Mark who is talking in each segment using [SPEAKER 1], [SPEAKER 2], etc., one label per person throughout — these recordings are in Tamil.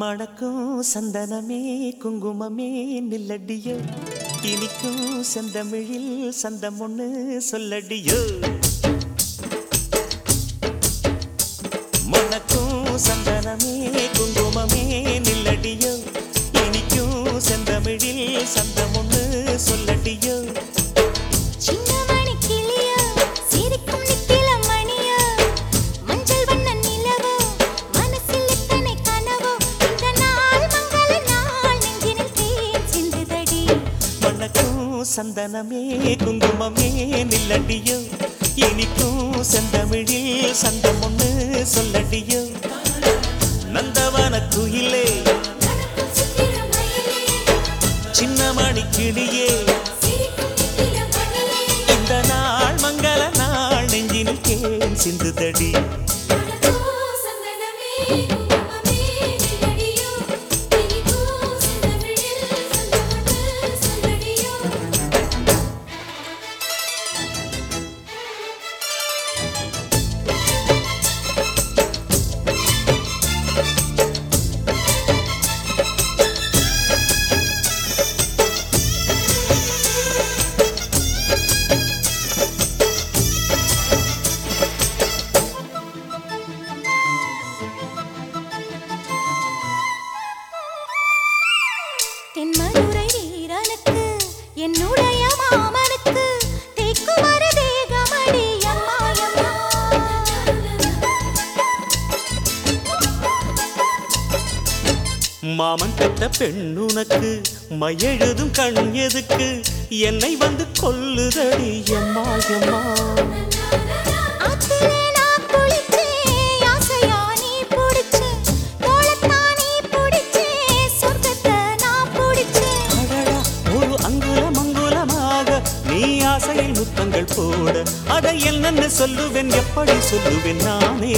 [SPEAKER 1] மணக்கும் சந்தனமே குங்குமமே நில்லடியோ இனிக்கும் செந்தமிழில் சந்தம் ஒண்ணு சொல்லடியோ மணக்கும் சந்தனமே குங்குமமே நில்லடியோ இனிக்கும் செந்தமிழில் சந்தம் ஒண்ணு சொல்லடியோ
[SPEAKER 2] சின்ன மணிக்கிளியோ, சிரிக்கும் நித்திலம் மணியோ, மஞ்சள் வண்ண நிலவோ, மனசில் எத்தனை கனவோ, இந்த நாள் மங்கள நாள் நெஞ்சினில் தேன் சிந்துதடி.
[SPEAKER 1] மணக்கும் சந்தனமே குங்குமமே நில்லடியோ இனிக்கும் செந்தமிழில் சந்தம் ஒண்ணு சொல்லடியோ நந்தவன குயிலே
[SPEAKER 2] நடக்கும் சித்திர மயிலே,
[SPEAKER 1] சின்ன மணி கிளியே
[SPEAKER 2] சிரிக்கும் நித்திலம் மணியே,
[SPEAKER 1] இந்த நாள் மங்கள நாள் நெஞ்சினில் தேன் சிந்துதடி
[SPEAKER 2] மணக்கும் சந்தனமே, குங்குமமே நில்லடியோ, இனிக்கும் செந்தமிழில் சந்தமொன்று சொல்லடியோ. தென்மதுரை வீரனுக்கு என்னுடைய மாமனுக்கு தேக்குமர தேகமடி அம்மா அம்மா
[SPEAKER 1] மாமன் பெற்ற பெண்ணுனக்கு மையெழுதும் கண் எதுக்கு என்னை வந்து கொல்லுதடி எம்மா எம்மா
[SPEAKER 2] ஆத்திலே நான் குளிச்சேன், ஆசையா நீ புடிச்சேன், தோளத்தான் நீ புடிச்சேன், சொர்க்கத்தை நான் புடிச்சேன்.
[SPEAKER 1] அடடா ஒரு அங்குலம் அங்குலமாக நீ ஆசையில் முத்தங்கள் போட அதை என்னன்னு சொல்லுவேன் எப்படி சொல்லுவேன் நானே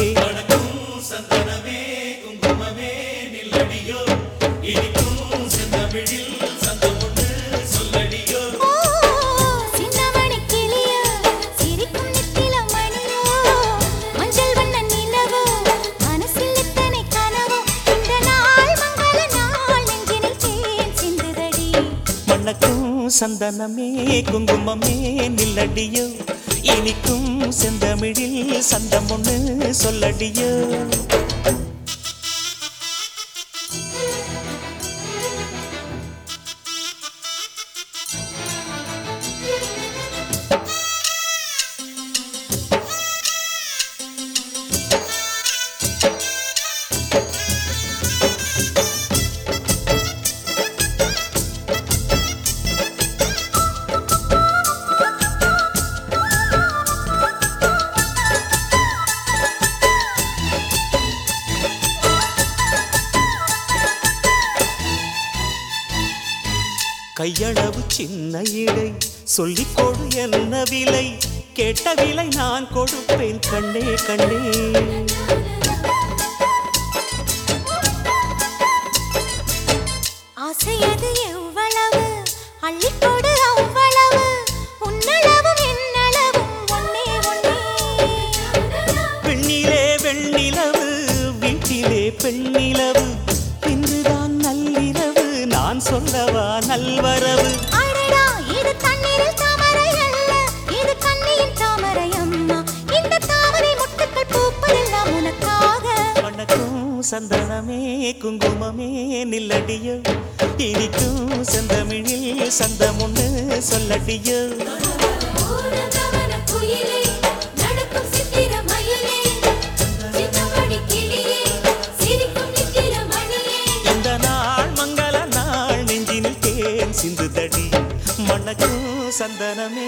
[SPEAKER 2] ஓ, சின்ன மணிக்கிளியோ, சிரிக்கும் நித்திலம் மணியோ, மஞ்சள் வண்ண நிலவோ, மனசில் எத்தனை கனவோ, இந்த நாள் மங்கள நாள் நெஞ்சினில் தேன் சிந்துதடி.
[SPEAKER 1] மணக்கும் சந்தனமே குங்குமமே நில்லடியோ இனிக்கும் செந்தமிழில் சந்தம் ஒண்ணு சொல்லடியோ கையளவு சின்ன இடை சொல்லிக் கொடு என்ன விலை கேட்ட விலை நான் கொடுப்பேன் கண்ணே கண்ணே
[SPEAKER 2] ஆசையது எவ்வளவு அள்ளிக்கொடு அவ்வளவு உன்னளவும் என்னளவும் ஒன்னே ஒன்னே
[SPEAKER 1] பெண்ணிலே வெண்ணிலவு வீட்டிலே பெண்ணிலவு இன்றுதான் நள்ளிரவு நான் சொல்லவா நல்வரவு
[SPEAKER 2] அடடா இது தண்ணீரில் தாமரை அல்ல இது கண்ணியின் தாமரை அம்மா இந்த தாமரை முட்டுக்கள் பூப்பதெல்லாம் உனக்காக
[SPEAKER 1] வணக்கம் சந்தனமே குங்குமமே நில்லடியோ இனிக்கும் செந்தமிழில் சந்தம் ஒண்ணு சொல்லடியோ இந்த நாள் மங்கள நாள் நெஞ்சினில் தேன் சிந்துதடி மணக்கும் சந்தனமே